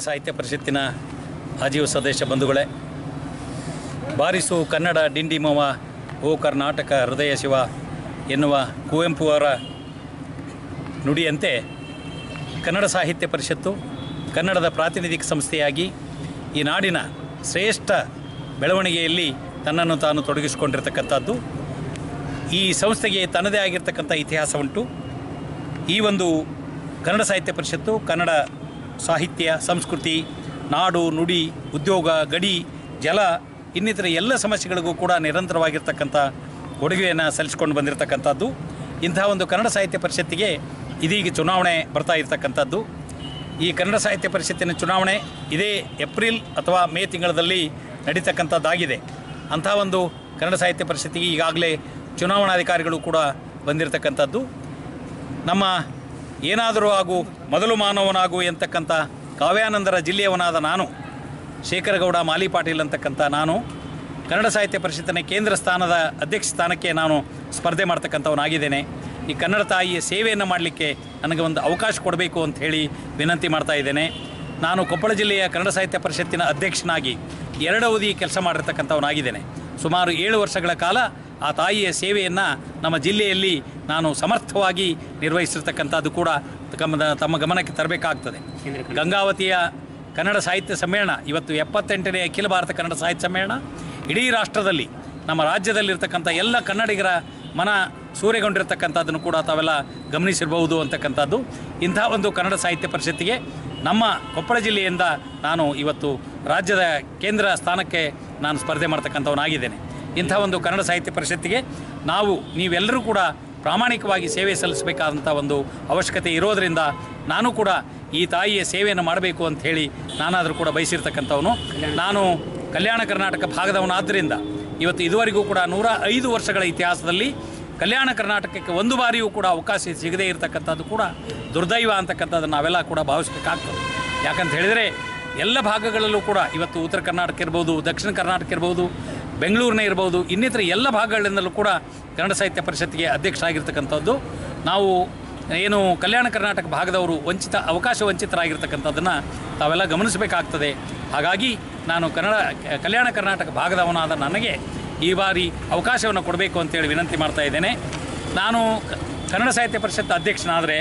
ಸಾಹಿತ್ಯ ಪರಿಷತ್ತಿನ ಆಜೀವ ಸದಸ್ಯ ಬಂಧುಗಳೇ ಬಾರಿಸು ಕನ್ನಡ ಡಿಂಡಿಮವ ಓ ಕರ್ನಾಟಕ ಹೃದಯ ಶಿವ ಎನ್ನುವ ಕುವೆಂಪು ಅವರ ನುಡಿಯಂತೆ ಕನ್ನಡ ಸಾಹಿತ್ಯ ಪರಿಷತ್ತು ಕನ್ನಡದ ಪ್ರಾತಿನಿಧಿಕ ಸಂಸ್ಥೆಯಾಗಿ ಈ ನಾಡಿನ ಶ್ರೇಷ್ಠ ಬೆಳವಣಿಗೆಯಲ್ಲಿ ತನ್ನನ್ನು ತಾನು ತೊಡಗಿಸಿಕೊಂಡಿರ್ತಕ್ಕಂಥದ್ದು ಈ ಸಂಸ್ಥೆಗೆ ತನ್ನದೇ ಆಗಿರ್ತಕ್ಕಂಥ ಇತಿಹಾಸ ಉಂಟು ಈ ಒಂದು ಕನ್ನಡ ಸಾಹಿತ್ಯ ಪರಿಷತ್ತು ಕನ್ನಡ ಸಾಹಿತ್ಯ ಸಂಸ್ಕೃತಿ ನಾಡು ನುಡಿ ಉದ್ಯೋಗ ಗಡಿ ಜಲ ಇನ್ನಿತರ ಎಲ್ಲ ಸಮಸ್ಯೆಗಳಿಗೂ ಕೂಡ ನಿರಂತರವಾಗಿರ್ತಕ್ಕಂಥ ಕೊಡುಗೆಯನ್ನು ಸಲ್ಲಿಸಿಕೊಂಡು ಬಂದಿರತಕ್ಕಂಥದ್ದು ಇಂತಹ ಒಂದು ಕನ್ನಡ ಸಾಹಿತ್ಯ ಪರಿಷತ್ತಿಗೆ ಇದೀಗ ಚುನಾವಣೆ ಬರ್ತಾ ಇರತಕ್ಕಂಥದ್ದು ಈ ಕನ್ನಡ ಸಾಹಿತ್ಯ ಪರಿಷತ್ತಿನ ಚುನಾವಣೆ ಇದೇ ಏಪ್ರಿಲ್ ಅಥವಾ ಮೇ ತಿಂಗಳಲ್ಲಿ ನಡೀತಕ್ಕಂಥದ್ದಾಗಿದೆ ಅಂಥ ಒಂದು ಕನ್ನಡ ಸಾಹಿತ್ಯ ಪರಿಷತ್ತಿಗೆ ಈಗಾಗಲೇ ಚುನಾವಣಾಧಿಕಾರಿಗಳು ಕೂಡ ಬಂದಿರತಕ್ಕಂಥದ್ದು ನಮ್ಮ ಏನಾದರೂ ಆಗು ಮೊದಲು ಮಾನವನಾಗು ಎಂತಕ್ಕಂಥ ಕಾವ್ಯಾನಂದರ ಜಿಲ್ಲೆಯವನಾದ ನಾನು ಶೇಖರಗೌಡ ಮಾಲಿ ಪಾಟೀಲ್ ಅಂತಕ್ಕಂಥ ನಾನು ಕನ್ನಡ ಸಾಹಿತ್ಯ ಪರಿಷತ್ತಿನ ಕೇಂದ್ರ ಸ್ಥಾನದ ಅಧ್ಯಕ್ಷ ಸ್ಥಾನಕ್ಕೆ ನಾನು ಸ್ಪರ್ಧೆ ಮಾಡ್ತಕ್ಕಂಥವನಾಗಿದ್ದೇನೆ ಈ ಕನ್ನಡ ತಾಯಿಯ ಸೇವೆಯನ್ನು ಮಾಡಲಿಕ್ಕೆ ನನಗೆ ಒಂದು ಅವಕಾಶ ಕೊಡಬೇಕು ಅಂತ ಹೇಳಿ ವಿನಂತಿ ಮಾಡ್ತಾ ಇದ್ದೇನೆ ನಾನು ಕೊಪ್ಪಳ ಜಿಲ್ಲೆಯ ಕನ್ನಡ ಸಾಹಿತ್ಯ ಪರಿಷತ್ತಿನ ಅಧ್ಯಕ್ಷನಾಗಿ ಎರಡು ಅವಧಿ ಕೆಲಸ ಮಾಡಿರ್ತಕ್ಕಂಥವನಾಗಿದ್ದೇನೆ ಸುಮಾರು ಏಳು ವರ್ಷಗಳ ಕಾಲ ಆ ತಾಯಿಯ ಸೇವೆಯನ್ನು ನಮ್ಮ ಜಿಲ್ಲೆಯಲ್ಲಿ ನಾನು ಸಮರ್ಥವಾಗಿ ನಿರ್ವಹಿಸಿರ್ತಕ್ಕಂಥದ್ದು ಕೂಡ ತಮ್ಮ ತಮ್ಮ ಗಮನಕ್ಕೆ ತರಬೇಕಾಗ್ತದೆ ಗಂಗಾವತಿಯ ಕನ್ನಡ ಸಾಹಿತ್ಯ ಸಮ್ಮೇಳನ ಇವತ್ತು ಎಪ್ಪತ್ತೆಂಟನೇ ಅಖಿಲ ಭಾರತ ಕನ್ನಡ ಸಾಹಿತ್ಯ ಸಮ್ಮೇಳನ ಇಡೀ ರಾಷ್ಟ್ರದಲ್ಲಿ ನಮ್ಮ ರಾಜ್ಯದಲ್ಲಿರ್ತಕ್ಕಂಥ ಎಲ್ಲ ಕನ್ನಡಿಗರ ಮನ ಸೂರೆಗೊಂಡಿರ್ತಕ್ಕಂಥದ್ದನ್ನು ಕೂಡ ತಾವೆಲ್ಲ ಗಮನಿಸಿರಬಹುದು ಅಂತಕ್ಕಂಥದ್ದು ಇಂಥ ಒಂದು ಕನ್ನಡ ಸಾಹಿತ್ಯ ಪರಿಷತ್ತಿಗೆ ನಮ್ಮ ಕೊಪ್ಪಳ ಜಿಲ್ಲೆಯಿಂದ ನಾನು ಇವತ್ತು ರಾಜ್ಯದ ಕೇಂದ್ರ ಸ್ಥಾನಕ್ಕೆ ನಾನು ಸ್ಪರ್ಧೆ ಮಾಡ್ತಕ್ಕಂಥವನಾಗಿದ್ದೇನೆ ಇಂಥ ಒಂದು ಕನ್ನಡ ಸಾಹಿತ್ಯ ಪರಿಷತ್ತಿಗೆ ನಾವು ನೀವೆಲ್ಲರೂ ಕೂಡ ಪ್ರಾಮಾಣಿಕವಾಗಿ ಸೇವೆ ಸಲ್ಲಿಸಬೇಕಾದಂಥ ಒಂದು ಅವಶ್ಯಕತೆ ಇರೋದರಿಂದ ನಾನು ಕೂಡ ಈ ತಾಯಿಯ ಸೇವೆಯನ್ನು ಮಾಡಬೇಕು ಅಂತ ಹೇಳಿ ನಾನಾದರೂ ಕೂಡ ಬಯಸಿರ್ತಕ್ಕಂಥವನು ನಾನು ಕಲ್ಯಾಣ ಕರ್ನಾಟಕ ಭಾಗದವನಾದ್ದರಿಂದ ಇವತ್ತು ಇದುವರೆಗೂ ಕೂಡ ನೂರ ಐದು ವರ್ಷಗಳ ಇತಿಹಾಸದಲ್ಲಿ ಕಲ್ಯಾಣ ಕರ್ನಾಟಕಕ್ಕೆ ಒಂದು ಬಾರಿಯೂ ಕೂಡ ಅವಕಾಶ ಸಿಗದೇ ಇರತಕ್ಕಂಥದ್ದು ಕೂಡ ದುರ್ದೈವ ಅಂತಕ್ಕಂಥದ್ದನ್ನು ನಾವೆಲ್ಲ ಕೂಡ ಭಾವಿಸಬೇಕಾಗ್ತದೆ ಯಾಕಂತ ಹೇಳಿದರೆ ಎಲ್ಲ ಭಾಗಗಳಲ್ಲೂ ಕೂಡ ಇವತ್ತು ಉತ್ತರ ಕರ್ನಾಟಕ ಇರ್ಬೋದು ದಕ್ಷಿಣ ಕರ್ನಾಟಕ ಇರ್ಬೋದು ಬೆಂಗಳೂರಿನ ಇರ್ಬೋದು ಇನ್ನಿತರ ಎಲ್ಲ ಭಾಗಗಳಿಂದಲೂ ಕೂಡ ಕನ್ನಡ ಸಾಹಿತ್ಯ ಪರಿಷತ್ತಿಗೆ ಅಧ್ಯಕ್ಷರಾಗಿರ್ತಕ್ಕಂಥದ್ದು ನಾವು ಏನು ಕಲ್ಯಾಣ ಕರ್ನಾಟಕ ಭಾಗದವರು ವಂಚಿತ ಅವಕಾಶ ವಂಚಿತರಾಗಿರ್ತಕ್ಕಂಥದ್ದನ್ನು ತಾವೆಲ್ಲ ಗಮನಿಸಬೇಕಾಗ್ತದೆ ಹಾಗಾಗಿ ನಾನು ಕನ್ನಡ ಕಲ್ಯಾಣ ಕರ್ನಾಟಕ ಭಾಗದವನಾದ ನನಗೆ ಈ ಬಾರಿ ಅವಕಾಶವನ್ನು ಕೊಡಬೇಕು ಅಂತೇಳಿ ವಿನಂತಿ ಮಾಡ್ತಾ ಇದ್ದೇನೆ ನಾನು ಕ- ಕನ್ನಡ ಸಾಹಿತ್ಯ ಪರಿಷತ್ ಅಧ್ಯಕ್ಷನಾದರೆ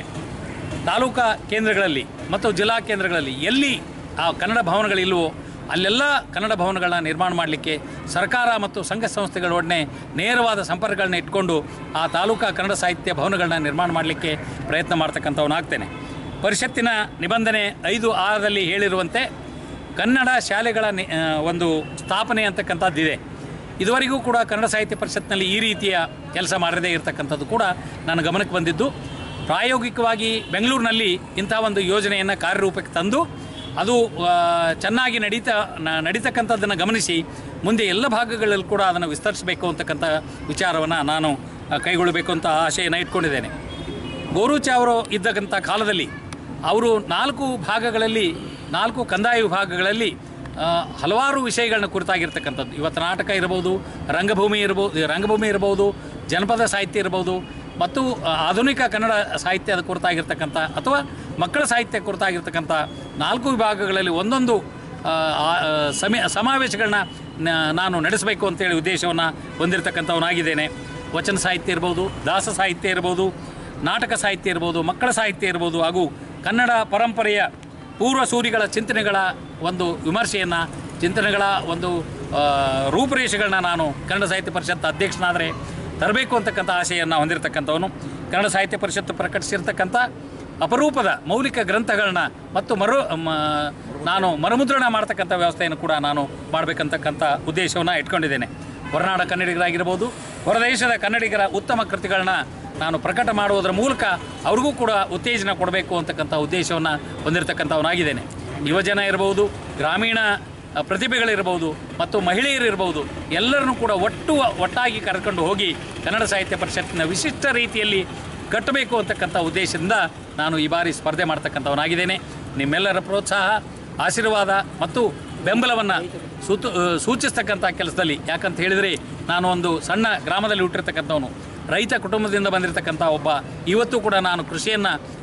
ತಾಲೂಕಾ ಕೇಂದ್ರಗಳಲ್ಲಿ ಮತ್ತು ಜಿಲ್ಲಾ ಕೇಂದ್ರಗಳಲ್ಲಿ ಎಲ್ಲಿ ಆ ಕನ್ನಡ ಭವನಗಳಿಲ್ವೋ ಅಲ್ಲೆಲ್ಲ ಕನ್ನಡ ಭವನಗಳನ್ನ ನಿರ್ಮಾಣ ಮಾಡಲಿಕ್ಕೆ ಸರ್ಕಾರ ಮತ್ತು ಸಂಘ ಸಂಸ್ಥೆಗಳೊಡನೆ ನೇರವಾದ ಸಂಪರ್ಕಗಳನ್ನ ಇಟ್ಕೊಂಡು ಆ ತಾಲೂಕಾ ಕನ್ನಡ ಸಾಹಿತ್ಯ ಭವನಗಳನ್ನ ನಿರ್ಮಾಣ ಮಾಡಲಿಕ್ಕೆ ಪ್ರಯತ್ನ ಮಾಡ್ತಕ್ಕಂಥವನಾಗ್ತೇನೆ ಪರಿಷತ್ತಿನ ನಿಬಂಧನೆ ಐದು ಆರರಲ್ಲಿ ಹೇಳಿರುವಂತೆ ಕನ್ನಡ ಶಾಲೆಗಳ ನಿ- ಆ, ಒಂದು ಸ್ಥಾಪನೆ ಅಂತಕ್ಕಂಥದ್ದಿದೆ ಇದುವರೆಗೂ ಕೂಡ ಕನ್ನಡ ಸಾಹಿತ್ಯ ಪರಿಷತ್ನಲ್ಲಿ ಈ ರೀತಿಯ ಕೆಲಸ ಮಾಡದೇ ಇರತಕ್ಕಂಥದ್ದು ಕೂಡ ನನ್ನ ಗಮನಕ್ಕೆ ಬಂದಿದ್ದು ಪ್ರಾಯೋಗಿಕವಾಗಿ ಬೆಂಗಳೂರಿನಲ್ಲಿ ಇಂಥ ಒಂದು ಯೋಜನೆಯನ್ನು ಕಾರ್ಯರೂಪಕ್ಕೆ ತಂದು ಅದು ಆ, ಚೆನ್ನಾಗಿ ನಡೀತಾ ನ- ನಡೀತಕ್ಕಂಥದ್ದನ್ನು ಗಮನಿಸಿ ಮುಂದೆ ಎಲ್ಲ ಭಾಗಗಳಲ್ಲಿ ಕೂಡ ಅದನ್ನು ವಿಸ್ತರಿಸಬೇಕು ಅಂತಕ್ಕಂಥ ವಿಚಾರವನ್ನು ನಾನು ಆ, ಕೈಗೊಳ್ಳಬೇಕು ಅಂತ ಆಶೆಯನ್ನು ಇಟ್ಕೊಂಡಿದ್ದೇನೆ ಗೋರುಚ ಅವರು ಇದ್ದಕ್ಕಂಥ ಕಾಲದಲ್ಲಿ ಅವರು ನಾಲ್ಕು ಭಾಗಗಳಲ್ಲಿ ನಾಲ್ಕು ಕಂದಾಯ ವಿಭಾಗಗಳಲ್ಲಿ ಆ, ಹಲವಾರು ವಿಷಯಗಳನ್ನ ಕುರಿತಾಗಿರ್ತಕ್ಕಂಥದ್ದು ಇವತ್ತು ನಾಟಕ ಇರ್ಬೋದು ರಂಗಭೂಮಿ ಇರ್ಬೋದು ರಂಗಭೂಮಿ ಇರ್ಬೋದು ಜನಪದ ಸಾಹಿತ್ಯ ಇರ್ಬೋದು ಮತ್ತು ಆ, ಆಧುನಿಕ ಕನ್ನಡ ಸಾಹಿತ್ಯದ ಕುರಿತಾಗಿರ್ತಕ್ಕಂಥ ಅಥವಾ ಮಕ್ಕಳ ಸಾಹಿತ್ಯ ಕುರಿತಾಗಿರ್ತಕ್ಕಂಥ ನಾಲ್ಕು ವಿಭಾಗಗಳಲ್ಲಿ ಒಂದೊಂದು ಆ, ಆ, ಸಮಿ ಸಮಾವೇಶಗಳನ್ನ ನ- ನಾನು ನಡೆಸಬೇಕು ಅಂತೇಳಿ ಉದ್ದೇಶವನ್ನು ಹೊಂದಿರತಕ್ಕಂಥವನಾಗಿದ್ದೇನೆ ವಚನ ಸಾಹಿತ್ಯ ಇರ್ಬೋದು ದಾಸ ಸಾಹಿತ್ಯ ಇರ್ಬೋದು ನಾಟಕ ಸಾಹಿತ್ಯ ಇರ್ಬೋದು ಮಕ್ಕಳ ಸಾಹಿತ್ಯ ಇರ್ಬೋದು ಹಾಗೂ ಕನ್ನಡ ಪರಂಪರೆಯ ಪೂರ್ವ ಸೂರಿಗಳ ಚಿಂತನೆಗಳ ಒಂದು ವಿಮರ್ಶೆಯನ್ನು ಚಿಂತನೆಗಳ ಒಂದು ಆ, ರೂಪುರೇಷೆಗಳನ್ನ ನಾನು ಕನ್ನಡ ಸಾಹಿತ್ಯ ಪರಿಷತ್ ಅಧ್ಯಕ್ಷನಾದರೆ ತರಬೇಕು ಅಂತಕ್ಕಂಥ ಆಶೆಯನ್ನು ಹೊಂದಿರತಕ್ಕಂಥವನು ಕನ್ನಡ ಸಾಹಿತ್ಯ ಪರಿಷತ್ತು ಪ್ರಕಟಿಸಿರ್ತಕ್ಕಂಥ ಅಪರೂಪದ ಮೌಲಿಕ ಗ್ರಂಥಗಳನ್ನ ಮತ್ತು ಮರು ಮ- ನಾನು ಮರುಮುದ್ರಣ ಮಾಡ್ತಕ್ಕಂಥ ವ್ಯವಸ್ಥೆಯನ್ನು ಕೂಡ ನಾನು ಮಾಡಬೇಕಂತಕ್ಕಂಥ ಉದ್ದೇಶವನ್ನು ಇಟ್ಕೊಂಡಿದ್ದೇನೆ ಹೊರನಾಡ ಕನ್ನಡಿಗರಾಗಿರ್ಬೋದು ಹೊರದೇಶದ ಕನ್ನಡಿಗರ ಉತ್ತಮ ಕೃತಿಗಳನ್ನ ನಾನು ಪ್ರಕಟ ಮಾಡುವುದರ ಮೂಲಕ ಅವ್ರಿಗೂ ಕೂಡ ಉತ್ತೇಜನ ಕೊಡಬೇಕು ಅಂತಕ್ಕಂಥ ಉದ್ದೇಶವನ್ನು ಹೊಂದಿರತಕ್ಕಂಥವನಾಗಿದ್ದೇನೆ ಯುವಜನ ಇರ್ಬೋದು ಗ್ರಾಮೀಣ ಆ, ಪ್ರತಿಭೆಗಳಿರ್ಬೋದು ಮತ್ತು ಮಹಿಳೆಯರಿರ್ಬೋದು ಎಲ್ಲರನ್ನೂ ಕೂಡ ಒಟ್ಟು ಒಟ್ಟಾಗಿ ಕರ್ಕೊಂಡು ಹೋಗಿ ಕನ್ನಡ ಸಾಹಿತ್ಯ ಪರಿಷತ್ತಿನ ವಿಶಿಷ್ಟ ರೀತಿಯಲ್ಲಿ ಕಟ್ಟಬೇಕು ಅಂತಕ್ಕಂಥ ಉದ್ದೇಶದಿಂದ ನಾನು ಈ ಬಾರಿ ಸ್ಪರ್ಧೆ ಮಾಡ್ತಕ್ಕಂಥವನಾಗಿದ್ದೇನೆ ನಿಮ್ಮೆಲ್ಲರ ಪ್ರೋತ್ಸಾಹ ಆಶೀರ್ವಾದ ಮತ್ತು ಬೆಂಬಲವನ್ನು ಸೂತು ಆ, ಸೂಚಿಸ್ತಕ್ಕಂಥ ಕೆಲಸದಲ್ಲಿ ಯಾಕಂತ ಹೇಳಿದರೆ ನಾನು ಒಂದು ಸಣ್ಣ ಗ್ರಾಮದಲ್ಲಿ ಹುಟ್ಟಿರ್ತಕ್ಕಂಥವನು ರೈತ ಕುಟುಂಬದಿಂದ ಬಂದಿರತಕ್ಕಂಥ ಒಬ್ಬ ಇವತ್ತು ಕೂಡ ನಾನು ಕೃಷಿಯನ್ನು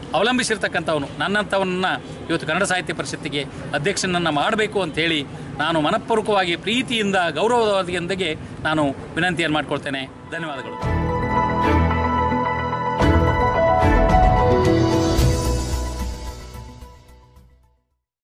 ಅವಲಂಬಿಸಿರ್ತಕ್ಕಂಥವನು ನನ್ನಂಥವನ್ನ ಇವತ್ತು ಕನ್ನಡ ಸಾಹಿತ್ಯ ಪರಿಷತ್ತಿಗೆ ಅಧ್ಯಕ್ಷನನ್ನು ಮಾಡಬೇಕು ಅಂತೇಳಿ ನಾನು ಮನಪೂರ್ವಕವಾಗಿ ಪ್ರೀತಿಯಿಂದ ಗೌರವದೊಂದಿಗೆ ನಾನು ವಿನಂತಿಯನ್ನು ಮಾಡ್ಕೊಳ್ತೇನೆ ಧನ್ಯವಾದಗಳು